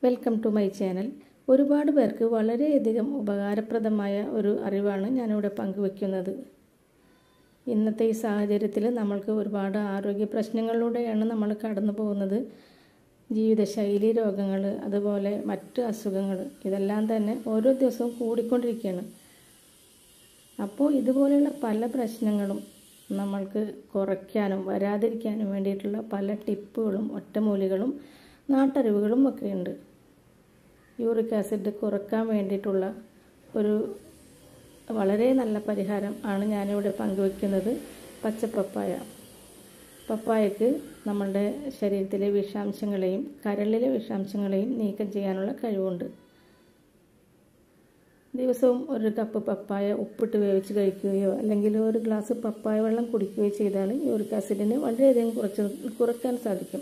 welcome to my channel ഒരുപാട് പേർക്ക് വളരെയധികം ഉപകാരപ്രദമായ ഒരു അറിവാണ് ഞാനിവിടെ പങ്കുവെക്കുന്നത് ഇന്നത്തെ ഈ സാഹചര്യത്തിൽ നമ്മൾക്ക് ഒരുപാട് ആരോഗ്യ പ്രശ്നങ്ങളിലൂടെയാണ് നമ്മൾ കടന്നു പോകുന്നത് ജീവിതശൈലി രോഗങ്ങൾ അതുപോലെ മറ്റ് അസുഖങ്ങൾ ഇതെല്ലാം തന്നെ ഓരോ ദിവസവും കൂടിക്കൊണ്ടിരിക്കുകയാണ് അപ്പോൾ ഇതുപോലെയുള്ള പല പ്രശ്നങ്ങളും നമ്മൾക്ക് കുറയ്ക്കാനും വരാതിരിക്കാനും വേണ്ടിയിട്ടുള്ള പല ടിപ്പുകളും ഒറ്റമൂലികളും നാട്ടറിവുകളും ഒക്കെ ഉണ്ട് യൂറിക് ആസിഡ് കുറക്കാൻ വേണ്ടിയിട്ടുള്ള ഒരു വളരെ നല്ല പരിഹാരം ആണ് ഞാനിവിടെ പങ്കുവെക്കുന്നത് പച്ചപ്പപ്പായ പപ്പായക്ക് നമ്മളുടെ ശരീരത്തിലെ വിഷാംശങ്ങളെയും കരളിലെ വിഷാംശങ്ങളെയും നീക്കം ചെയ്യാനുള്ള കഴിവുണ്ട് ദിവസവും ഒരു കപ്പ് പപ്പായ ഉപ്പിട്ട് വേവിച്ച് കഴിക്കുകയോ അല്ലെങ്കിൽ ഒരു ഗ്ലാസ് പപ്പായ വെള്ളം കുടിക്കുകയോ ചെയ്താൽ യൂറിക് ആസിഡിനെ വളരെയധികം കുറച്ച് കുറയ്ക്കാൻ സാധിക്കും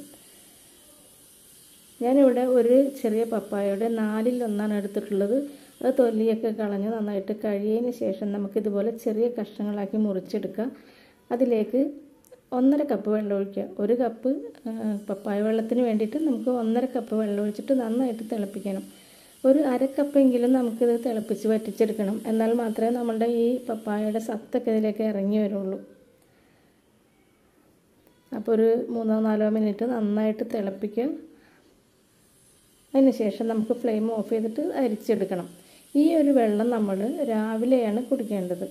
ഞാനിവിടെ ഒരു ചെറിയ പപ്പായയുടെ നാലിൽ ഒന്നാണ് എടുത്തിട്ടുള്ളത് അത് തൊല്ലിയൊക്കെ കളഞ്ഞ് നന്നായിട്ട് കഴിയതിന് ശേഷം നമുക്കിതുപോലെ ചെറിയ കഷ്ണങ്ങളാക്കി മുറിച്ചെടുക്കാം അതിലേക്ക് ഒന്നര കപ്പ് വെള്ളം ഒഴിക്കുക ഒരു കപ്പ് പപ്പായ വെള്ളത്തിന് വേണ്ടിയിട്ട് നമുക്ക് ഒന്നര കപ്പ് വെള്ളം ഒഴിച്ചിട്ട് നന്നായിട്ട് തിളപ്പിക്കണം ഒരു അര കപ്പെങ്കിലും നമുക്കിത് തിളപ്പിച്ച് വറ്റിച്ചെടുക്കണം എന്നാൽ മാത്രമേ നമ്മളുടെ ഈ പപ്പായയുടെ സത്തൊക്കെ ഇതിലേക്ക് ഇറങ്ങി വരുള്ളൂ അപ്പോൾ ഒരു മൂന്നോ നാലോ മിനിറ്റ് നന്നായിട്ട് തിളപ്പിക്കുക അതിന് ശേഷം നമുക്ക് ഫ്ലെയിം ഓഫ് ചെയ്തിട്ട് അരിച്ചെടുക്കണം ഈ ഒരു വെള്ളം നമ്മൾ രാവിലെയാണ് കുടിക്കേണ്ടത്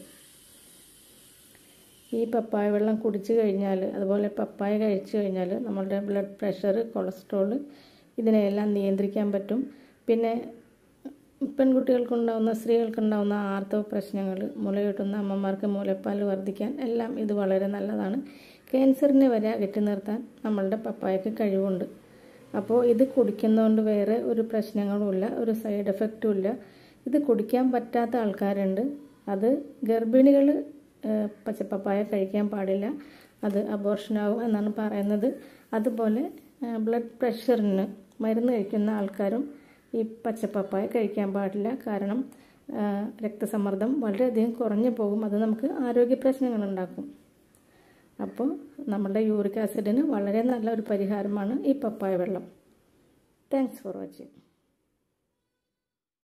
ഈ പപ്പായ വെള്ളം കുടിച്ചു കഴിഞ്ഞാൽ അതുപോലെ പപ്പായ കഴിച്ചു കഴിഞ്ഞാൽ നമ്മളുടെ ബ്ലഡ് പ്രഷർ കൊളസ്ട്രോൾ ഇതിനെയെല്ലാം നിയന്ത്രിക്കാൻ പറ്റും പിന്നെ പെൺകുട്ടികൾക്കുണ്ടാവുന്ന സ്ത്രീകൾക്കുണ്ടാവുന്ന ആർത്തവ പ്രശ്നങ്ങൾ മുലയൂട്ടുന്ന അമ്മമാർക്ക് മുലപ്പാൽ വർദ്ധിക്കാൻ എല്ലാം ഇത് വളരെ നല്ലതാണ് ക്യാൻസറിനെ വരെ അകറ്റി നിർത്താൻ നമ്മളുടെ പപ്പായക്ക് കഴിവുണ്ട് അപ്പോൾ ഇത് കുടിക്കുന്നതുകൊണ്ട് വേറെ ഒരു പ്രശ്നങ്ങളുമില്ല ഒരു സൈഡ് എഫക്റ്റും ഇല്ല ഇത് കുടിക്കാൻ പറ്റാത്ത ആൾക്കാരുണ്ട് അത് ഗർഭിണികൾ പച്ചപ്പപ്പായ കഴിക്കാൻ പാടില്ല അത് അബോർഷനാകും എന്നാണ് പറയുന്നത് അതുപോലെ ബ്ലഡ് പ്രഷറിന് മരുന്ന് കഴിക്കുന്ന ആൾക്കാരും ഈ പച്ചപ്പപ്പായ കഴിക്കാൻ പാടില്ല കാരണം രക്തസമ്മർദ്ദം വളരെയധികം കുറഞ്ഞു പോകും അത് നമുക്ക് ആരോഗ്യ പ്രശ്നങ്ങൾ ഉണ്ടാക്കും അപ്പോൾ നമ്മുടെ യൂറിക് ആസിഡിന് വളരെ നല്ല ഒരു പരിഹാരമാണ് ഈ പപ്പായ വെള്ളം താങ്ക്സ് ഫോർ വാച്ചിങ്